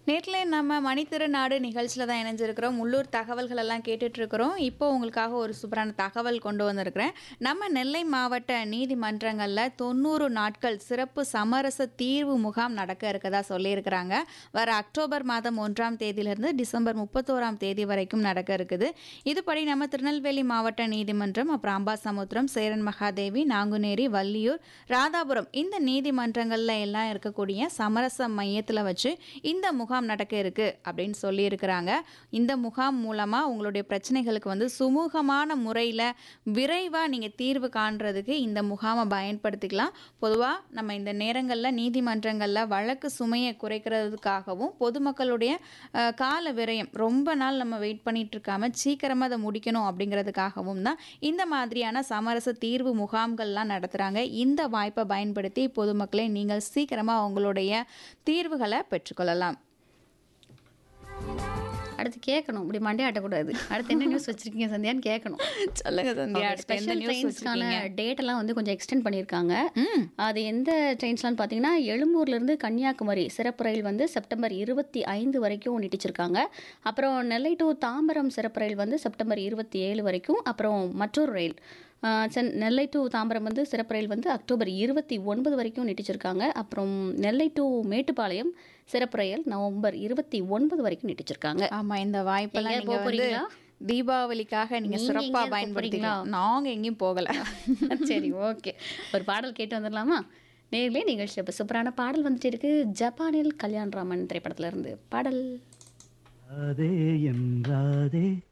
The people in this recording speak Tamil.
நேற்றிலே நம்ம மணித்திருநாடு நிகழ்ச்சியில் தான் இணைஞ்சிருக்கிறோம் உள்ளூர் தகவல்கள் எல்லாம் கேட்டுட்டு இருக்கிறோம் இப்போ உங்களுக்காக ஒரு சூப்பரான தகவல் கொண்டு வந்திருக்கிறேன் நம்ம நெல்லை மாவட்ட நீதிமன்றங்களில் தொண்ணூறு நாட்கள் சிறப்பு சமரச தீர்வு முகாம் நடக்க இருக்கதா சொல்லியிருக்கிறாங்க வர அக்டோபர் மாதம் ஒன்றாம் தேதியிலிருந்து டிசம்பர் முப்பத்தோராம் தேதி வரைக்கும் நடக்க இருக்குது இதுபடி நம்ம திருநெல்வேலி மாவட்ட நீதிமன்றம் அப்புறம் அம்பாசமுத்திரம் சேரன் மகாதேவி நாங்குநேரி வள்ளியூர் ராதாபுரம் இந்த நீதிமன்றங்களில் எல்லாம் இருக்கக்கூடிய சமரச மையத்தில் வச்சு இந்த முகாம் நடக்க இருக்கு அப்படின்னு சொல்லியிருக்கிறாங்க இந்த முகாம் மூலமாக உங்களுடைய பிரச்சனைகளுக்கு வந்து சுமூகமான முறையில் விரைவாக நீங்கள் தீர்வு காண்றதுக்கு இந்த முகாமை பயன்படுத்திக்கலாம் பொதுவாக நம்ம இந்த நேரங்களில் நீதிமன்றங்களில் வழக்கு சுமையை குறைக்கிறதுக்காகவும் பொதுமக்களுடைய அஹ், கால விரயம் ரொம்ப நாள் நம்ம வெயிட் பண்ணிட்டு இருக்காம சீக்கிரமாக அதை முடிக்கணும் அப்படிங்கிறதுக்காகவும் தான் இந்த மாதிரியான சமரச தீர்வு முகாம்கள்லாம் நடத்துகிறாங்க இந்த வாய்ப்பை பயன்படுத்தி பொதுமக்களை நீங்கள் சீக்கிரமாக உங்களுடைய தீர்வுகளை பெற்றுக்கொள்ளலாம் அடுத்து கேட்கணும் இப்படி மண்டே ஆட்டக்கூடாது அடுத்து என்ன நியூஸ் வச்சிருக்கீங்க சந்தியான்னு கேட்கணும் சொல்லுங்க சந்தியா அடுத்து எந்த ஸ்பெஷல் நியூஸ் ட்ரெயின்ஸ்க்கான வச்சிருக்கீங்க டேட் எல்லாம் வந்து கொஞ்சம் எக்ஸ்டெண்ட் பண்ணியிருக்காங்க ம் அது எந்த ட்ரெயின்ஸ்லாம் பார்த்தீங்கன்னா எழும்பூர்லேருந்து கன்னியாகுமரி சிறப்பு ரயில் வந்து செப்டம்பர் இருபத்தி ஐந்து வரைக்கும் நீட்டிச்சிருக்காங்க அப்புறம் நெல்லை டு தாம்பரம் சிறப்பு ரயில் வந்து செப்டம்பர் இருபத்தி ஏழு வரைக்கும் அப்புறம் மற்றொரு ரயில் ஆஹ் சென் நெல்லை டு தாம்பரம் வந்து சிறப்பு ரயில் வந்து அக்டோபர் இருபத்தி ஒன்பது வரைக்கும் நீட்டிச்சிருக்காங்க அப்புறம் நெல்லை டு மேட்டுப்பாளையம் சிறப்பு ரயில் நவம்பர் இருபத்தி ஒன்பது வரைக்கும் நீட்டிச்சிருக்காங்க ஆமா இந்த வாய்ப்பெல்லாம் எங்கேயாவது நீங்க போக வந்து போறீங்களா? தீபாவளிக்காக நீங்க நீங்க சிறப்பா எங்கேயாவது பயன்படுத்திக்கலாம் போறீங்களா? நாங்க எங்கேயும் போகல சரி ஓகே ஒரு பாடல் கேட்டு வந்துடலாமா நேர்லயே நிகழ்ச்சி இப்போ சூப்பரான பாடல் வந்துட்டு இருக்கு ஜப்பானில் கல்யாண் ராமன் திரைப்படத்துல இருந்து பாடல் ராதே என் ராதே